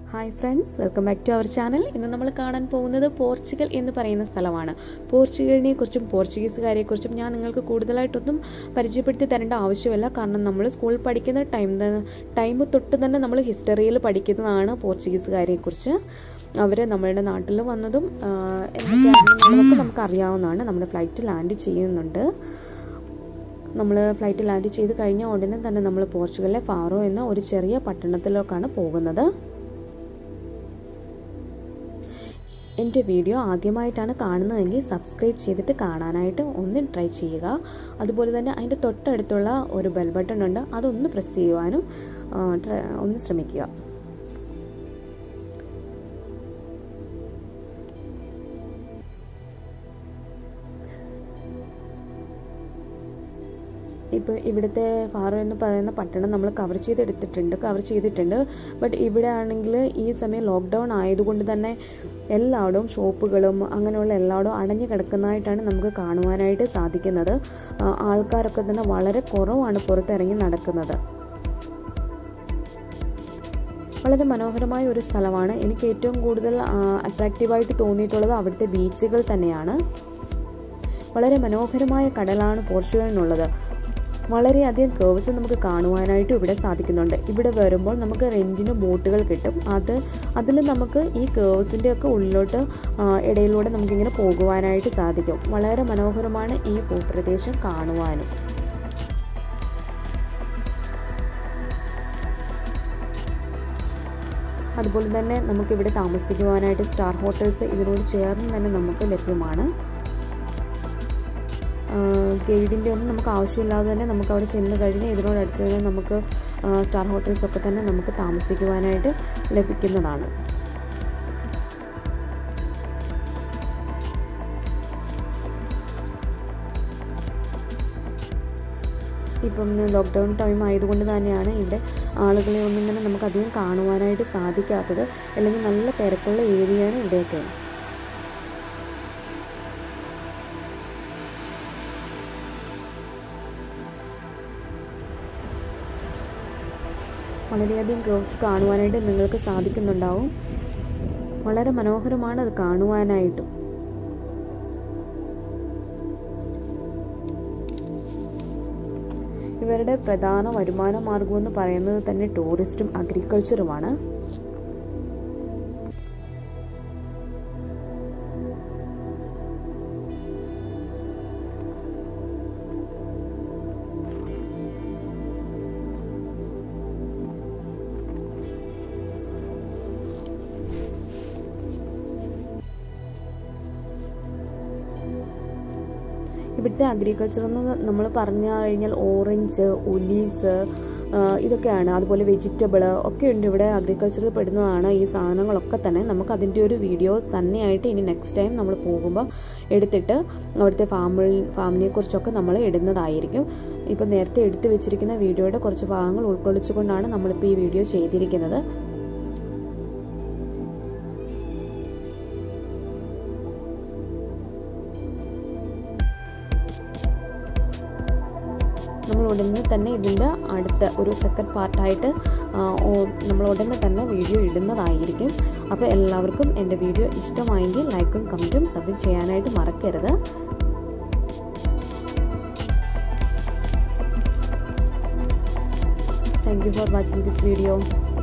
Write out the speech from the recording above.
hi friends welcome back to our channel ഇന്ന് നമ്മൾ കാണാൻ പോകുന്നത് പോർച്ചുഗൽ എന്ന് പറയുന്ന സ്ഥലമാണ് പോർച്ചുഗലിനെ കുറിച്ചും പോർച്ചുഗീസുകാരെക്കുറിച്ചും ഞാൻ നിങ്ങൾക്ക് കൂടുതലായിട്ടൊന്നും പരിചയപ്പെടുത്തി തരേണ്ട ആവശ്യമില്ല കാരണം നമ്മൾ സ്കൂളിൽ പഠിക്കുന്ന ടൈം ടൈം തൊട്ട് തന്നെ നമ്മൾ ഹിസ്റ്ററിയിൽ പഠിക്കുന്നതാണ് പോർച്ചുഗീസുകാരെക്കുറിച്ച് അവർ നമ്മളുടെ നാട്ടിൽ വന്നതും എന്തൊക്കെയാണെന്നുള്ളതൊക്കെ നമുക്ക് അറിയാവുന്നതാണ് നമ്മുടെ ഫ്ലൈറ്റ് ലാൻഡ് ചെയ്യുന്നുണ്ട് നമ്മൾ ഫ്ലൈറ്റ് ലാൻഡ് ചെയ്ത് കഴിഞ്ഞ ഉടനെ തന്നെ നമ്മൾ പോർച്ചുഗലിലെ ഫാറോ എന്ന ഒരു ചെറിയ പട്ടണത്തിലേക്കാണ് പോകുന്നത് എൻ്റെ വീഡിയോ ആദ്യമായിട്ടാണ് കാണുന്നതെങ്കിൽ സബ്സ്ക്രൈബ് ചെയ്തിട്ട് കാണാനായിട്ട് ഒന്ന് ട്രൈ ചെയ്യുക അതുപോലെ തന്നെ അതിൻ്റെ തൊട്ടടുത്തുള്ള ഒരു ബെൽ ബട്ടൺ ഉണ്ട് അതൊന്ന് പ്രസ് ചെയ്യുവാനും ഒന്ന് ശ്രമിക്കുക ഇപ്പോൾ ഇവിടുത്തെ ഫാറോ എന്ന് പറയുന്ന പട്ടണം നമ്മൾ കവർ ചെയ്തെടുത്തിട്ടുണ്ട് കവർ ചെയ്തിട്ടുണ്ട് ബട്ട് ഇവിടെ ആണെങ്കിൽ ഈ സമയം ലോക്ക്ഡൗൺ ആയതുകൊണ്ട് തന്നെ എല്ലായിടവും ഷോപ്പുകളും അങ്ങനെയുള്ള എല്ലായിടവും അടഞ്ഞു കിടക്കുന്നതായിട്ടാണ് നമുക്ക് കാണുവാനായിട്ട് സാധിക്കുന്നത് ആൾക്കാരൊക്കെ തന്നെ വളരെ കുറവാണ് പുറത്തിറങ്ങി നടക്കുന്നത് വളരെ മനോഹരമായ ഒരു സ്ഥലമാണ് എനിക്ക് ഏറ്റവും കൂടുതൽ അട്രാക്റ്റീവായിട്ട് തോന്നിയിട്ടുള്ളത് അവിടുത്തെ ബീച്ചുകൾ തന്നെയാണ് വളരെ മനോഹരമായ കടലാണ് പോർച്ചുഗലിനുള്ളത് വളരെയധികം കേവ്സ് നമുക്ക് കാണുവാനായിട്ട് ഇവിടെ സാധിക്കുന്നുണ്ട് ഇവിടെ വരുമ്പോൾ നമുക്ക് റെൻറ്റിന് ബോട്ടുകൾ കിട്ടും അത് അതിൽ നമുക്ക് ഈ കേവ്സിൻ്റെ ഒക്കെ ഉള്ളിലോട്ട് ഇടയിലൂടെ നമുക്കിങ്ങനെ പോകുവാനായിട്ട് സാധിക്കും വളരെ മനോഹരമാണ് ഈ ഭൂപ്രദേശം കാണുവാനും അതുപോലെ തന്നെ നമുക്കിവിടെ താമസിക്കുവാനായിട്ട് സ്റ്റാർ ഹോട്ടൽസ് ഇതിനോട് ചേർന്ന് തന്നെ നമുക്ക് ലഭ്യമാണ് ഗൈഡിൻ്റെ ഒന്നും നമുക്ക് ആവശ്യമില്ലാതെ തന്നെ നമുക്ക് അവിടെ ചെന്ന് കഴിഞ്ഞ് ഇതിനോടടുത്ത് തന്നെ നമുക്ക് സ്റ്റാർ ഹോട്ടൽസൊക്കെ തന്നെ നമുക്ക് താമസിക്കുവാനായിട്ട് ലഭിക്കുന്നതാണ് ഇപ്പം ലോക്ക്ഡൗൺ ടൈം ആയതുകൊണ്ട് തന്നെയാണ് ഇവിടെ ആളുകളെ ഒന്നും തന്നെ നമുക്ക് അധികം കാണുവാനായിട്ട് സാധിക്കാത്തത് അല്ലെങ്കിൽ നല്ല തിരക്കുള്ള ഏരിയയാണ് ഇവിടെയൊക്കെ വളരെയധികം ഗ്രോവ്സ് കാണുവാനായിട്ട് നിങ്ങൾക്ക് സാധിക്കുന്നുണ്ടാവും വളരെ മനോഹരമാണ് അത് കാണുവാനായിട്ടും ഇവരുടെ പ്രധാന വരുമാന മാർഗമെന്ന് പറയുന്നത് തന്നെ ടൂറിസ്റ്റും അഗ്രികൾച്ചറുമാണ് ഇവിടുത്തെ അഗ്രികൾച്ചർ എന്ന് നമ്മൾ പറഞ്ഞു കഴിഞ്ഞാൽ ഓറഞ്ച് ഒലീവ്സ് ഇതൊക്കെയാണ് അതുപോലെ വെജിറ്റബിൾ ഒക്കെ ഉണ്ട് ഇവിടെ അഗ്രികൾച്ചറിൽ പെടുന്നതാണ് ഈ സാധനങ്ങളൊക്കെ തന്നെ നമുക്ക് അതിൻ്റെ ഒരു വീഡിയോ തന്നെയായിട്ട് ഇനി നെക്സ്റ്റ് ടൈം നമ്മൾ പോകുമ്പോൾ എടുത്തിട്ട് അവിടുത്തെ ഫാമിൽ ഫാമിനെ കുറിച്ചൊക്കെ നമ്മൾ ഇടുന്നതായിരിക്കും ഇപ്പോൾ നേരത്തെ എടുത്തു വെച്ചിരിക്കുന്ന വീഡിയോയുടെ കുറച്ച് ഭാഗങ്ങൾ ഉൾക്കൊള്ളിച്ചുകൊണ്ടാണ് നമ്മളിപ്പോൾ ഈ വീഡിയോ ചെയ്തിരിക്കുന്നത് നമ്മൾ ഉടനെ തന്നെ ഇതിൻ്റെ അടുത്ത ഒരു സെക്കൻഡ് പാർട്ടായിട്ട് നമ്മൾ ഉടനെ തന്നെ വീഡിയോ ഇടുന്നതായിരിക്കും അപ്പോൾ എല്ലാവർക്കും എൻ്റെ വീഡിയോ ഇഷ്ടമായെങ്കിൽ ലൈക്കും കമൻറ്റും സബ്മിറ്റ് ചെയ്യാനായിട്ട് മറക്കരുത് thank you for watching this video